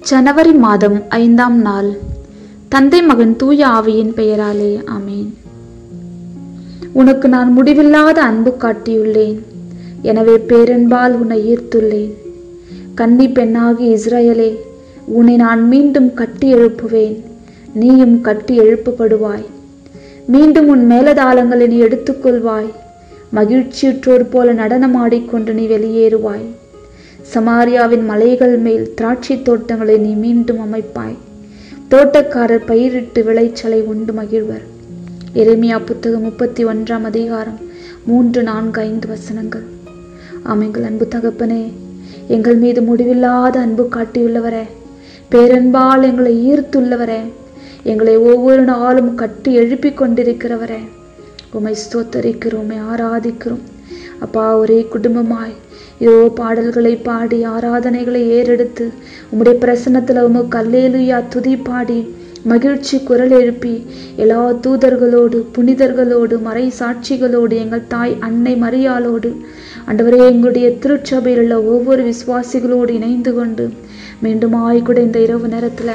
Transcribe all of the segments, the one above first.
ஜனவரி மாதம் ஐந்தாம் நாள் தந்தை மகன் தூய ஆவியின் பெயராலே ஆமேன் உனக்கு நான் முடிவில்லாத அன்பு காட்டியுள்ளேன் எனவே பேரன்பால் உன்னை ஈர்த்துள்ளேன் கன்னி பெண்ணாகி இஸ்ரவேலே உன்னை நான் மீண்டும் கட்டி எழுப்புவேன் நீயும் கட்டி எழுப்பப்படுவாய் மீண்டும் உன் மேலதாளங்களை நீ எடுத்துக்கொள்வாய் மகிழ்ச்சியுற்றோர் போல நடனமாடிக்கொண்டு நீ வெளியேறுவாய் சமாரியாவின் மலைகள் மேல் திராட்சை தோட்டங்களை நீ மீண்டும் அமைப்பாய் தோட்டக்காரர் பயிரிட்டு விளைச்சலை உண்டு மகிழ்வர் எரேமியா புத்தகம் முப்பத்தி ஒன்றாம் அதிகாரம் மூன்று நான்கு ஐந்து வசனங்கள் ஆமைங்கள் அன்பு தகப்பனே எங்கள் மீது முடிவில்லாத அன்பு காட்டியுள்ளவரே பேரன்பால் எங்களை ஈர்த்துள்ளவரே எங்களை ஒவ்வொரு நாளும் கட்டி எழுப்பிக் கொண்டிருக்கிறவரே உமை ஸ்தோத்தரிக்கிறோம் உம்மை ஆராதிக்கிறோம் அப்பா ஒரே குடும்பமாய் இதோ பாடல்களை பாடி ஆராதனைகளை ஏறெடுத்து உம்முடைய பிரசன்னத்தில் உமக்கு அல்லேலுயா துதி பாடி மகிழ்ச்சி குரல் எழுப்பி எல்லா தூதர்களோடு புனிதர்களோடு மறை சாட்சிகளோடு எங்கள் தாய் அன்னை மரியாளோடு ஆண்டவரே எங்களுடைய திருச்சபையில் உள்ள ஒவ்வொரு விசுவாசிகளோடு இணைந்து கொண்டு மீண்டும் ஆய்கூட இந்த இரவு நேரத்தில்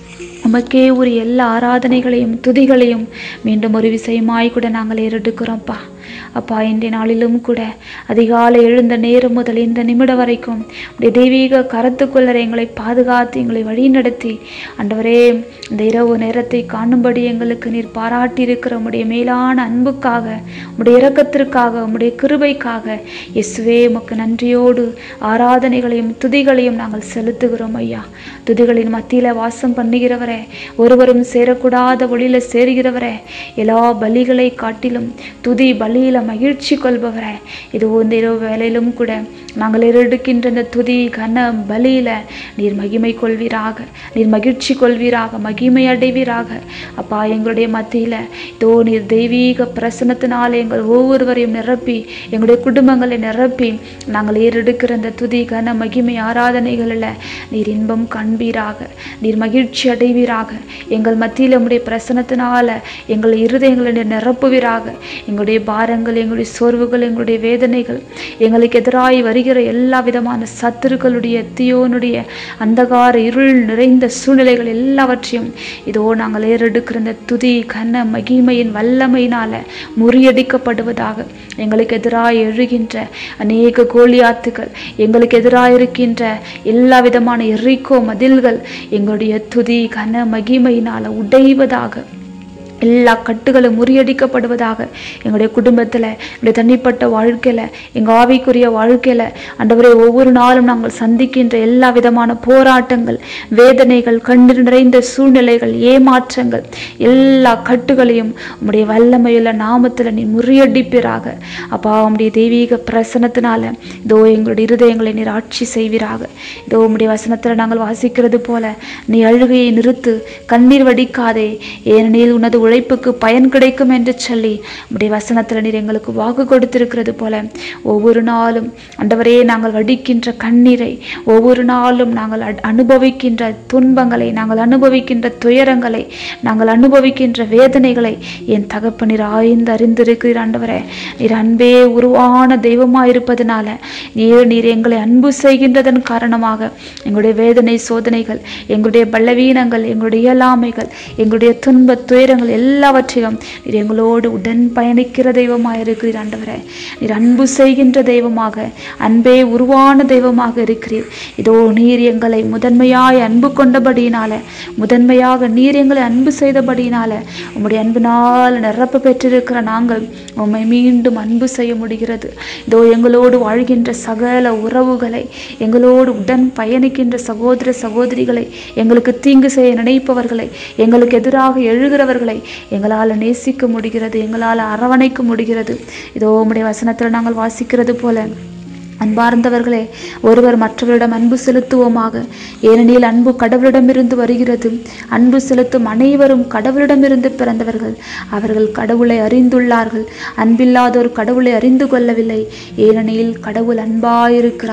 உமக்கே உரிய எல்லா ஆராதனைகளையும் துதிகளையும் மீண்டும் ஒரு விஷயமாய் கூட நாங்கள் ஏறெடுக்கிறோம்ப்பா அப்பா இன்றைய நாளிலும் கூட அதிகாலை எழுந்த நேரம் முதல் இந்த நிமிடம் வரைக்கும் உடைய தெய்வீக கரத்துக்குள்ளர எங்களை பாதுகாத்து எங்களை வழிநடத்தி ஆண்டவரே இந்த இரவு நேரத்தை காணும்படி எங்களுக்கு நீர் பாராட்டி இருக்கிற உடைய மேலான அன்புக்காக உடைய இரக்கத்திற்காக உடைய கிருபைக்காக இயேசுவே உமக்கு நன்றியோடு ஆராதனைகளையும் துதிகளையும் நாங்கள் செலுத்துகிறோம் ஐயா துதிகளின் மத்தியில வாசம் பண்ணுகிறவரே ஒருவரும் சேரக்கூடாத ஒளியில சேருகிறவரே எல்லா பலிகளை காட்டிலும் துதி பலியில மகிழ்ச்சி கொள்பவரே இது இந்த இரவு வேலையிலும் கூட நாங்கள் எடுக்கின்ற இந்த துதி கன பலியில நீர் மகிமை கொள்வீராக நீர் மகிழ்ச்சி கொள்வீராக மகிமை அடைவீராக அப்பா எங்களுடைய மத்தியில இதோ நீர் தெய்வீக பிரசனத்தினால் எங்கள் ஒவ்வொருவரையும் நிரப்பி எங்களுடைய குடும்பங்களை நிரப்பி நாங்கள் ஏறெடுக்கிற இந்த துதி கன மகிமை ஆராதனைகளில் நீர் இன்பம் காண்பீராக நீர் மகிழ்ச்சி அடைவீராக எங்கள் மத்தியில் உம்முடைய பிரசனத்தினால எங்கள் இருதயங்களை நீர் நிரப்புவீராக எங்களுடைய பாரங்கள் எங்களுடைய சோர்வுகள் எங்களுடைய வேதனைகள் எங்களுக்கு எதிராய் வருகிற எல்லா விதமான சத்துருக்களுடைய தீயோனுடைய அந்தகார இருள் நிறைந்த சூழ்நிலைகள் எல்லாவற்றையும் இதோ நாங்கள் ஏறெடுக்கிற இந்த துதி கன மகிமையின் வல்லமையினால முறியடிக்கப்படுவதாக எங்களுக்கு எதிராய் எழுகின்ற அநேக கோலியாத்துகள் எங்களுக்கு எதிராக இருக்கின்ற எல்லா விதமான எரிக்கோ மதில்கள் எங்களுடைய துதி கன மகிமையினால உடைவதாக எல்லா கட்டுகளும் முறியடிக்கப்படுவதாக எங்களுடைய குடும்பத்தில் எங்களுடைய தனிப்பட்ட வாழ்க்கையில் எங்கள் ஆவிக்குரிய வாழ்க்கையில் ஆண்டவரே ஒவ்வொரு நாளும் நாங்கள் சந்திக்கின்ற எல்லா விதமான போராட்டங்கள் வேதனைகள் கண்ணீர் நிறைந்த சூழ்நிலைகள் ஏமாற்றங்கள் எல்லா கட்டுகளையும் உம்முடைய வல்லமையுள்ள நாமத்தில் நீ முறியடிப்பீராக அப்பா உம்முடைய தெய்வீக பிரசனத்தினால இதோ எங்களுடைய இருதயங்களை நீர் ஆட்சி செய்வீராக இதோ உம்முடைய வசனத்தில் நாங்கள் வாசிக்கிறது போல நீ அழுகையை நிறுத்து கண்ணீர் வடிக்காதே ஏனெனில் உனது உழைப்புக்கு பயன் கிடைக்கும் என்று சொல்லி உடைய வசனத்தில் நீர் எங்களுக்கு வாக்கு கொடுத்திருக்கிறது போல ஒவ்வொரு நாளும் ஆண்டவரே நாங்கள் வடிக்கின்ற கண்ணீரை ஒவ்வொரு நாளும் நாங்கள் அ- அனுபவிக்கின்ற துன்பங்களை நாங்கள் அனுபவிக்கின்ற துயரங்களை நாங்கள் அனுபவிக்கின்ற வேதனைகளை என் தகப்ப நீர் ஆய்ந்து அறிந்திருக்கிறீர் ஆண்டவரே நீர் அன்பே உருவான தெய்வமாக இருப்பதனால நீர் நீர் எங்களை அன்பு செய்கின்றதன் காரணமாக எங்களுடைய வேதனை சோதனைகள் எங்களுடைய பலவீனங்கள் எங்களுடைய இயலாமைகள் எங்களுடைய துன்ப துயரங்கள் எல்லாவற்றையும் நீர் எங்களோடு உடன் பயணிக்கிற தெய்வமாக இருக்கிறீர் ஆண்டவரே நீர் அன்பு செய்கின்ற தெய்வமாக அன்பே உருவான தெய்வமாக இருக்கிறீர் இதோ நீர் எங்களை முதன்மையாய் அன்பு கொண்டபடியினால முதன்மையாக நீர் எங்களை அன்பு செய்தபடியினால உம்முடைய அன்பினால் நிரப்ப பெற்றிருக்கிற நாங்கள் உம்மை மீண்டும் அன்பு செய்ய முடிகிறது இதோ எங்களோடு வாழ்கின்ற சகல உறவுகளை எங்களோடு உடன் பயணிக்கின்ற சகோதர சகோதரிகளை எங்களுக்கு தீங்கு செய்ய நினைப்பவர்களை எங்களுக்கு எதிராக எழுகிறவர்களை எங்களால் நேசிக்க முடிகிறது எங்களால் அரவணைக்க முடிகிறது இதோ உம்முடைய வசனத்தில் நாங்கள் வாசிக்கிறது போல அன்பார்ந்தவர்களே ஒருவர் மற்றவரிடம் அன்பு செலுத்துவோமாக ஏனெனில் அன்பு கடவுளிடமிருந்து வருகிறது அன்பு செலுத்தும் அனைவரும் கடவுளிடமிருந்து பிறந்தவர்கள் அவர்கள் கடவுளை அறிந்துள்ளார்கள் அன்பில்லாதோர் கடவுளை அறிந்து கொள்ளவில்லை ஏனெனில் கடவுள் அன்பாயிருக்கிறார்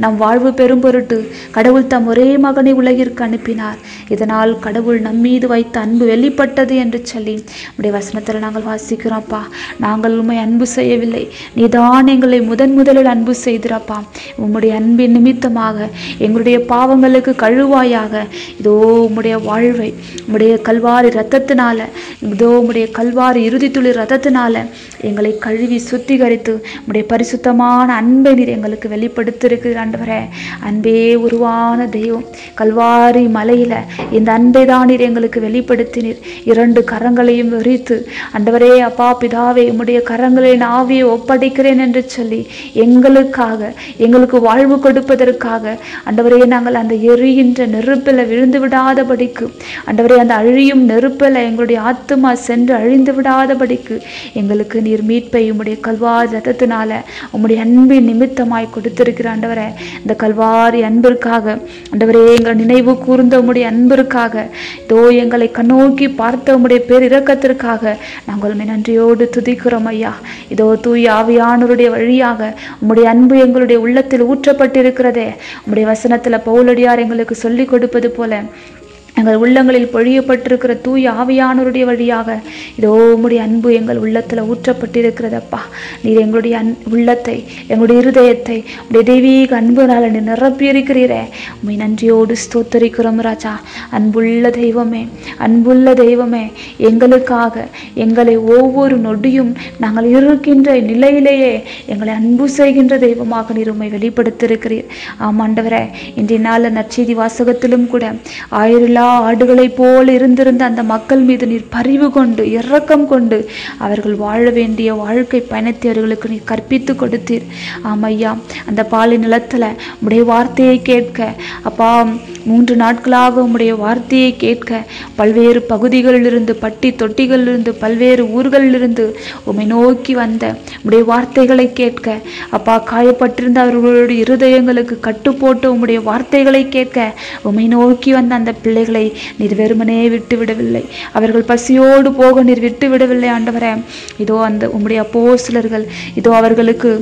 நம் வாழ்வு பெரும் பொருட்டு கடவுள் தம் ஒரே மகனை உலகிற்கு அனுப்பினார் இதனால் கடவுள் நம் மீது வைத்த அன்பு வெளிப்பட்டது என்று சொல்லி உடைய வசனத்தில் நாங்கள் வாசிக்கிறோம்ப்பா நாங்கள் உண்மை அன்பு செய்யவில்லை நீதான் எங்களை முதன் முதலில் அன்பு செய்திரப்பா உம்முடைய அன்பின் நிமித்தமாக எங்களுடைய பாவங்களுக்கு கழுவாயாக இதோ உம்முடைய வாழ்வை உம்முடைய கல்வாரி ரத்தத்தினால இதோ உம்முடைய கல்வாரி இறுதி துளி ரத்தத்தினால எங்களை கழுவி சுத்திகரித்து உம்முடைய பரிசுத்தமான அன்பை நீர் எங்களுக்கு வெளிப்படுத்திருக்கு ஆண்டவரே அன்பே உருவான தெய்வம் கல்வாரி மலையில இந்த அன்பை தான் நீர் எங்களுக்கு வெளிப்படுத்தினீர் இரண்டு கரங்களையும் விரித்து ஆண்டவரே அப்பா பிதாவே உம்முடைய கரங்களின் ஆவியை ஒப்படைக்கிறேன் என்று சொல்லி எங்களுக்காக எங்களுக்கு வாழ்வு கொடுப்பதற்காக ஆண்டவரே நாங்கள் அந்த எரிகின்ற நெருப்பில் விழுந்து விடாதபடிக்கு ஆண்டவரே அந்த அழியும் நெருப்பில் எங்களுடைய ஆத்துமா சென்று அழிந்து விடாதபடிக்கு எங்களுக்கு நீர் மீட்பை உம்முடைய கல்வாரி ரத்தத்தினால உம்முடைய அன்பின் நிமித்தமாய் கொடுத்திருக்கிற ஆண்டவரே இந்த கல்வாரி அன்பிற்காக ஆண்டவரே எங்கள் நினைவு கூர்ந்த உம்முடைய அன்பிற்காக இதோ எங்களை கண்ணோக்கி பார்த்த உம்முடைய பேர் இரக்கத்திற்காக நாங்கள் உம்மை நன்றியோடு துதிக்கிறோம் ஐயா இதோ தூய் ஆவியானவருடைய வழியாக உம்முடைய அன்பு எங்களுடைய உள்ளத்தில் ஊற்றப்பட்டிருக்கிறதே உம்முடைய வசனத்துல பவுலடியார் எங்களுக்கு சொல்லிக் கொடுப்பது போல எங்கள் உள்ளங்களில் பொழியப்பட்டிருக்கிற தூய ஆவியானவருடைய வழியாக இதோ உம்முடைய அன்பு எங்கள் உள்ளத்தில் ஊற்றப்பட்டிருக்கிறதப்பா நீர் எங்களுடைய அன் உள்ளத்தை எங்களுடைய இருதயத்தை உடைய தெய்வீக அன்புனால நீர் நிரப்பி இருக்கிறீரே உண்மை நன்றியோடு ஸ்தோத்தரிக்கிறோம் ராஜா அன்புள்ள தெய்வமே அன்புள்ள தெய்வமே எங்களுக்காக எங்களை ஒவ்வொரு நொடியும் நாங்கள் இருக்கின்ற நிலையிலேயே எங்களை அன்பு செய்கின்ற தெய்வமாக நீர் உண்மை வெளிப்படுத்தியிருக்கிறீர் ஆமாண்டவரே இன்றைய நாள் நற்செய்தி வாசகத்திலும் கூட ஆயிரலா ஆடுகளைப் போல் இருந்திருந்த அந்த மக்கள் மீது நீர் பரிவு கொண்டு இரக்கம் கொண்டு அவர்கள் வாழ வேண்டிய வாழ்க்கை பயணத்தை அவர்களுக்கு நீர் கற்பித்து கொடுத்தீர் ஆமையா அந்த பாலை நிலத்துல உடைய வார்த்தையை கேட்க அப்பா மூன்று நாட்களாக உம்முடைய வார்த்தையை கேட்க பல்வேறு பகுதிகளிலிருந்து பட்டி தொட்டிகளிலிருந்து பல்வேறு ஊர்களிலிருந்து உம்மை நோக்கி வந்த உம்முடைய வார்த்தைகளை கேட்க அப்பா காயப்பட்டிருந்த அவர்களுடைய இருதயங்களுக்கு கட்டுப்போட்டு உம்முடைய வார்த்தைகளை கேட்க உம்மை நோக்கி வந்த அந்த பிள்ளைகளை நீர் வெறுமனே விட்டு விடவில்லை அவர்கள் பசியோடு போக நீர் விட்டு விடவில்லை ஆண்டவரே இதோ அந்த உம்முடைய அப்போஸ்தலர்கள் இதோ அவர்களுக்கு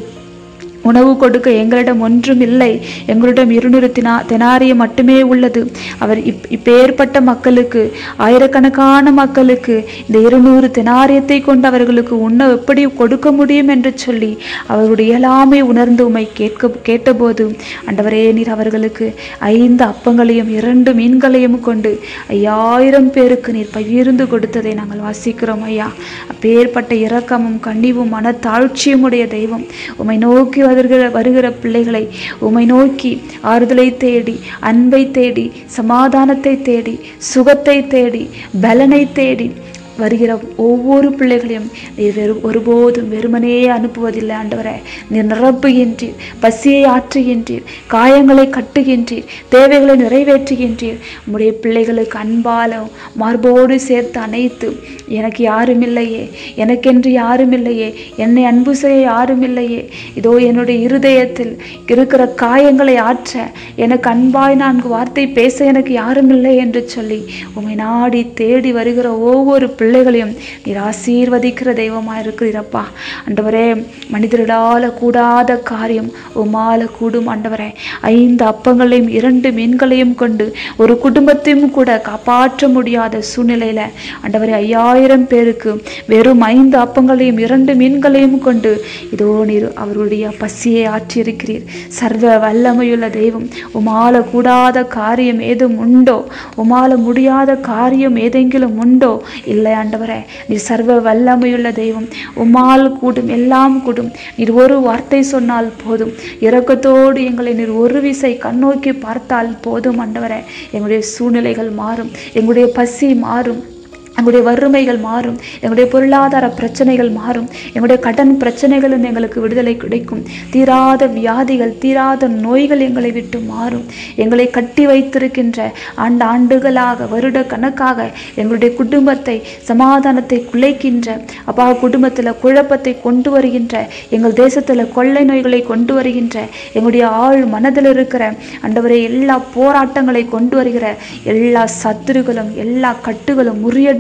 உணவு கொடுக்க எங்களிடம் ஒன்றும் இல்லை எங்களிடம் இருநூறு தினா தெனாரியம் மட்டுமே உள்ளது அவர் இப் இப்பேற்பட்ட மக்களுக்கு ஆயிரக்கணக்கான மக்களுக்கு இந்த இருநூறு தெனாரியத்தை கொண்டு அவர்களுக்கு உண்ண எப்படி கொடுக்க முடியும் என்று சொல்லி அவர்களுடைய இயலாமை உணர்ந்து உமை கேட்க கேட்டபோது ஆண்டவரே நீர் அவர்களுக்கு ஐந்து அப்பங்களையும் இரண்டு மீன்களையும் கொண்டு ஐயாயிரம் பேருக்கு நீர் பகிர்ந்து கொடுத்ததை நாங்கள் வாசிக்கிறோம் ஐயா அப்பேற்பட்ட இரக்கமும் கனிவும் மனத்தாழ்ச்சியும் உடைய தெய்வம் உமை நோக்கி வருகிற வருகிற பிள்ளைகளை உமை நோக்கி ஆறுதலை தேடி அன்பை தேடி சமாதானத்தை தேடி சுகத்தை தேடி பலனை தேடி வருகிற ஒவ்வொரு பிள்ளைகளையும் நீர் வெறு ஒருபோதும் வெறுமனே அனுப்புவதில்லை ஆண்டவரே நீர் நிரப்புகின்றீர் பசியை ஆற்றுகின்றீர் காயங்களை கட்டுகின்றீர் தேவைகளை நிறைவேற்றுகின்றீர் உம்முடைய பிள்ளைகளுக்கு அன்பாலும் மார்போடு சேர்த்து அனைத்து எனக்கு யாரும் இல்லையே எனக்கென்று யாரும் இல்லையே என்னை அன்பு செய்ய யாரும் இல்லையே இதோ என்னுடைய இருதயத்தில் இருக்கிற காயங்களை ஆற்ற எனக்கு அன்பாய் நான்கு வார்த்தை பேச எனக்கு யாரும் இல்லை என்று சொல்லி உம்மை நாடி தேடி வருகிற ஒவ்வொரு பிள்ளைகளையும் நீர் ஆசீர்வதிக்கிற தெய்வமாக இருக்கிறீரப்பா ஆண்டவரே மனிதர்களால் கூடாத காரியம் உமால கூடும் ஆண்டவரே ஐந்து அப்பங்களையும் இரண்டு மீன்களையும் கொண்டு ஒரு குடும்பத்தையும் கூட காப்பாற்ற முடியாத சூழ்நிலையில ஆண்டவரே ஐயாயிரம் பேருக்கு வெறும் ஐந்து அப்பங்களையும் இரண்டு மீன்களையும் கொண்டு இதோ நீர் அவருடைய பசியை ஆற்றியிருக்கிறீர் சர்வ வல்லமையுள்ள தெய்வம் உமால கூடாத காரியம் ஏதும் உண்டோ உமால முடியாத காரியம் ஏதெங்கிலும் உண்டோ இல்லை ஆண்டவரே நீர் சர்வ வல்லமையுள்ள தெய்வம் உம்மால் கூடும் எல்லாம் கூடும் நீர் ஒரு வார்த்தை சொன்னால் போதும் இரக்கத்தோடு எங்களை நீர் ஒரு விசை கண்ணோக்கி பார்த்தால் போதும் ஆண்டவரே எங்களுடைய சூழ்நிலைகள் மாறும் எங்களுடைய பசி மாறும் எங்களுடைய வறுமைகள் மாறும் எங்களுடைய பொருளாதார பிரச்சனைகள் மாறும் எங்களுடைய கடன் பிரச்சனைகளும் எங்களுக்கு விடுதலை கிடைக்கும் தீராத வியாதிகள் தீராத நோய்கள் எங்களை விட்டு மாறும் எங்களை கட்டி வைத்திருக்கின்ற ஆண்டு ஆண்டுகளாக வருட கணக்காக எங்களுடைய குடும்பத்தை சமாதானத்தை குலைக்கின்ற அப்பா குடும்பத்தில் குழப்பத்தை கொண்டு வருகின்ற எங்கள் தேசத்தில் கொள்ளை நோய்களை கொண்டு வருகின்ற எங்களுடைய ஆள் மனதில் இருக்கிற ஆண்டவரே எல்லா போராட்டங்களை கொண்டு வருகிற எல்லா சத்துருகளும் எல்லா கட்டுகளும் முறியடி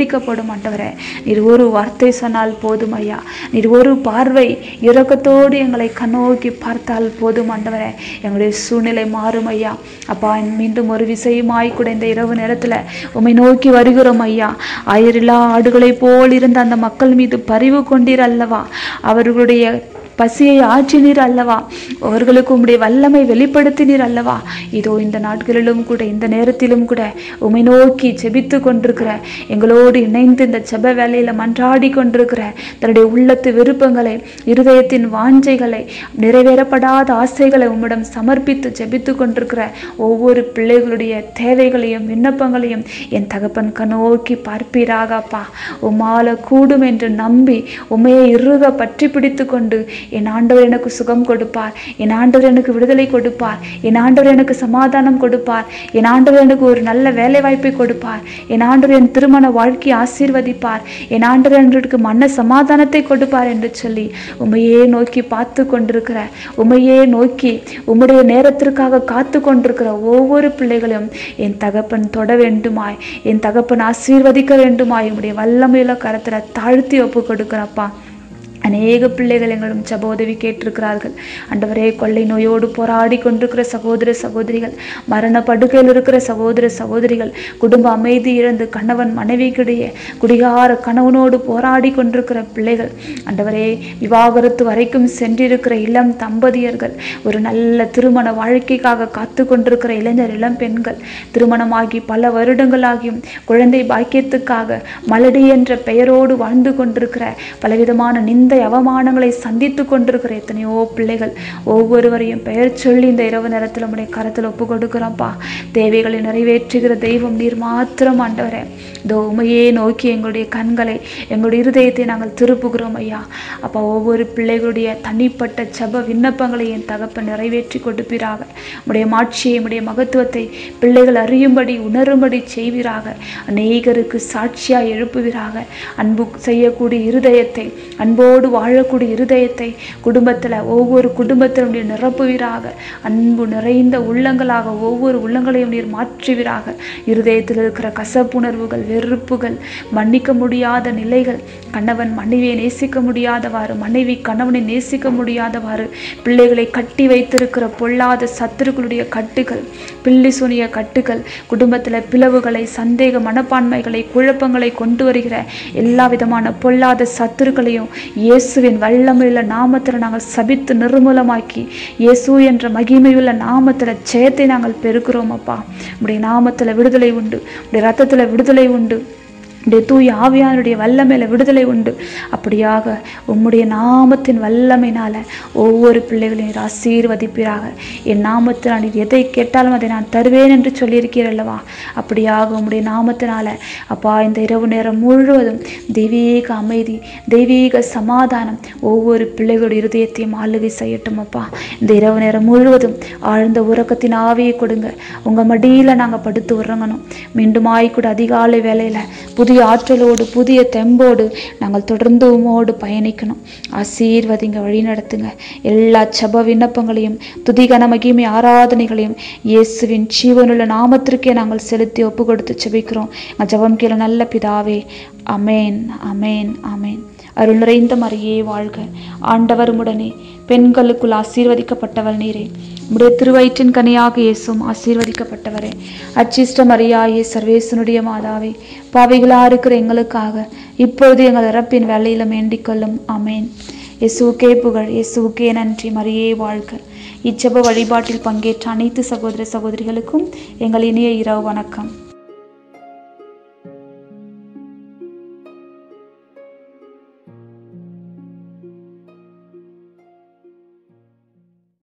ஆசீர்வதிக்கப்படும் ஆண்டவரே நீர் ஒரு வார்த்தை சொன்னால் போதும் ஐயா நீர் ஒரு பார்வை இரக்கத்தோடு எங்களை கண்ணோக்கி பார்த்தால் போதும் ஆண்டவரே எங்களுடைய சூழ்நிலை மாறும் ஐயா அப்பா மீண்டும் ஒரு விஷயமாய் கூட இந்த இரவு நேரத்துல உம்மை நோக்கி வருகிறோம் ஐயா ஆயிரில்லா ஆடுகளைப் போல் இருந்த அந்த மக்கள் மீது பரிவு கொண்டீர் அல்லவா அவர்களுடைய பசியை ஆற்றினீர் அல்லவா அவர்களுக்கு உம்முடைய வல்லமை வெளிப்படுத்தினீர் அல்லவா இதோ இந்த நாட்களிலும் கூட இந்த நேரத்திலும் கூட உமை நோக்கி ஜெபித்து கொண்டிருக்கிற எங்களோடு இணைந்து இந்த ஜெப வேலையில மன்றாடி கொண்டிருக்கிற தன்னுடைய உள்ளத்து விருப்பங்களை இருதயத்தின் வாஞ்சைகளை நிறைவேறப்படாத ஆசைகளை உம்மிடம் சமர்ப்பித்து ஜெபித்து கொண்டிருக்கிற ஒவ்வொரு பிள்ளைகளுடைய தேவைகளையும் விண்ணப்பங்களையும் என் தகப்பன் கண்ணோக்கி பார்ப்பீராக அப்பா உம்மால கூடும் என்று நம்பி உண்மையை இறுக பற்றி பிடித்து கொண்டு என் ஆண்டவர் எனக்கு சுகம் கொடுப்பார் என் ஆண்டவர் எனக்கு விடுதலை கொடுப்பார் என் ஆண்டவர் எனக்கு சமாதானம் கொடுப்பார் என் ஆண்டவர் எனக்கு ஒரு நல்ல வேலை வாய்ப்பை கொடுப்பார் என் ஆண்டவர் என் திருமண வாழ்க்கையை ஆசீர்வதிப்பார் என் ஆண்டவர் எனக்கு மன சமாதானத்தை கொடுப்பார் என்று சொல்லி உண்மையே நோக்கி பார்த்து கொண்டிருக்கிற உண்மையே நோக்கி உம்முடைய நேரத்திற்காக காத்து கொண்டிருக்கிற ஒவ்வொரு பிள்ளைகளையும் என் தகப்பன் தொட வேண்டுமாய் என் தகப்பன் ஆசீர்வதிக்க வேண்டுமாய் உம்முடைய வல்லமையில கரத்துல தாழ்த்தி ஒப்பு கொடுக்கிறப்பா அநேக பிள்ளைகள் எங்களும் ஜப உதவி கேட்டிருக்கிறார்கள் ஆண்டவரே கொள்ளை நோயோடு போராடி கொண்டிருக்கிற சகோதர சகோதரிகள் மரண படுக்கையில் இருக்கிற சகோதர சகோதரிகள் குடும்ப அமைதி இழந்து கணவன் மனைவிக்கிடையே குடிகார கணவனோடு போராடி கொண்டிருக்கிற பிள்ளைகள் ஆண்டவரே விவாகரத்து வரைக்கும் சென்றிருக்கிற இளம் தம்பதியர்கள் ஒரு நல்ல திருமண வாழ்க்கைக்காக காத்து கொண்டிருக்கிற இளைஞர் இளம் பெண்கள் திருமணமாகி பல வருடங்களாகியும் குழந்தை பாக்கியத்துக்காக மலடி என்ற பெயரோடு வாழ்ந்து கொண்டிருக்கிற பலவிதமான நிந்த அவமானங்களை சந்தித்து கொண்டிருக்கிற எத்தனையோ பிள்ளைகள் ஒவ்வொருவரையும் பெயர் சொல்லி இந்த இரவு நேரத்தில் நம்முடைய கரத்தில் ஒப்பு கொடுக்குறோம்ப்பா தேவைகளை நிறைவேற்றுகிற தெய்வம் நீர் மாத்திரம் ஆண்டவரே இதோ உமையே நோக்கி எங்களுடைய கண்களை எங்களுடைய இருதயத்தை நாங்கள் திருப்புகிறோம் ஐயா அப்பா ஒவ்வொரு பிள்ளைகளுடைய தனிப்பட்ட ஜப விண்ணப்பங்களை என் தகப்பன் நிறைவேற்றி கொடுப்பீராக உடைய மாட்சியை உடைய மகத்துவத்தை பிள்ளைகள் அறியும்படி உணரும்படி செய்வீராக அநேகருக்கு சாட்சியாய் எழுப்புவீராக அன்பு செய்யக்கூடிய இருதயத்தை அன்போடு வாழக்கூடிய இருதயத்தை குடும்பத்தில் ஒவ்வொரு குடும்பத்திலும் நீர் நிரப்புவீராக அன்பு நிறைந்த உள்ளங்களாக ஒவ்வொரு உள்ளங்களையும் நீர் மாற்றுவீராக இருதயத்தில் இருக்கிற கசப்புணர்வுகள் வெறுப்புகள் மன்னிக்க முடியாத நிலைகள் கணவன் மனைவியை நேசிக்க முடியாதவாறு மனைவி கணவனை நேசிக்க முடியாதவாறு பிள்ளைகளை கட்டி வைத்திருக்கிற பொல்லாத சத்துருக்களுடைய கட்டுகள் பில்லி சுனிய கட்டுகள் குடும்பத்தில் பிளவுகளை சந்தேக மனப்பான்மைகளை குழப்பங்களை கொண்டு வருகிற எல்லா விதமான பொல்லாத சத்துருக்களையும் இயேசுவின் வல்லமையுள்ள நாமத்தில் நாங்கள் சபித்து நிர்மூலமாக்கி இயேசு என்ற மகிமையுள்ள நாமத்தில் ஜெயத்தை நாங்கள் பெருக்கிறோம் அப்பா உடைய நாமத்தில் விடுதலை உண்டு உடைய ரத்தத்தில் விடுதலை உண்டு உடைய தூய ஆவியானுடைய வல்லமையில விடுதலை உண்டு அப்படியாக உம்முடைய நாமத்தின் வல்லமையினால ஒவ்வொரு பிள்ளைகளையும் நீர் ஆசீர்வதிப்பீராக என் நாமத்தில் நீர் எதை கேட்டாலும் அதை நான் தருவேன் என்று சொல்லியிருக்கிறீர் அல்லவா அப்படியாக உம்முடைய நாமத்தினால அப்பா இந்த இரவு நேரம் முழுவதும் தெய்வீக அமைதி தெய்வீக சமாதானம் ஒவ்வொரு பிள்ளைகளுடைய இருதயத்தையும் ஆளுகை செய்யட்டும் அப்பா இந்த இரவு நேரம் முழுவதும் ஆழ்ந்த உறக்கத்தின் ஆவியை கொடுங்க உங்க மடியில நாங்க படுத்து உறங்கணும் மீண்டுமாய் கூட அதிகாலை வேலையில புதிய ஆற்றலோடு புதிய தெம்போடு நாங்கள் தொடர்ந்து உமோடு பயணிக்கணும் ஆசீர்வதிங்க வழி நடத்துங்க எல்லா ஜப விண்ணப்பங்களையும் துதிகன மகிமை ஆராதனைகளையும் இயேசுவின் ஜீவனுள்ள நாமத்திற்கே நாங்கள் செலுத்தி ஒப்பு கொடுத்து ஜெபிக்கிறோம் எங்கள் ஜெபம் கீழே நல்ல பிதாவே அமேன் அமேன் அமேன் அருள் நிறைந்த மரியே வாழ்க ஆண்டவர் உடனே பெண்களுக்குள் ஆசீர்வதிக்கப்பட்டவள் நீரே உடைய திருவயிற்றின் கனியாக இயேசும் ஆசீர்வதிக்கப்பட்டவரே அச்சிஷ்ட மரியாயே சர்வேசனுடைய மாதாவே பாவிகளா இருக்கிற எங்களுக்காக இப்பொழுது எங்கள் இறப்பின் வேலையில வேண்டிக் கொள்ளும் அமேன் இயேசுக்கே புகழ் இயேசுக்கே நன்றி மரியே வாழ்க இச்செப வழிபாட்டில் பங்கேற்ற அனைத்து சகோதர சகோதரிகளுக்கும் எங்கள் இனிய இரவு வணக்கம்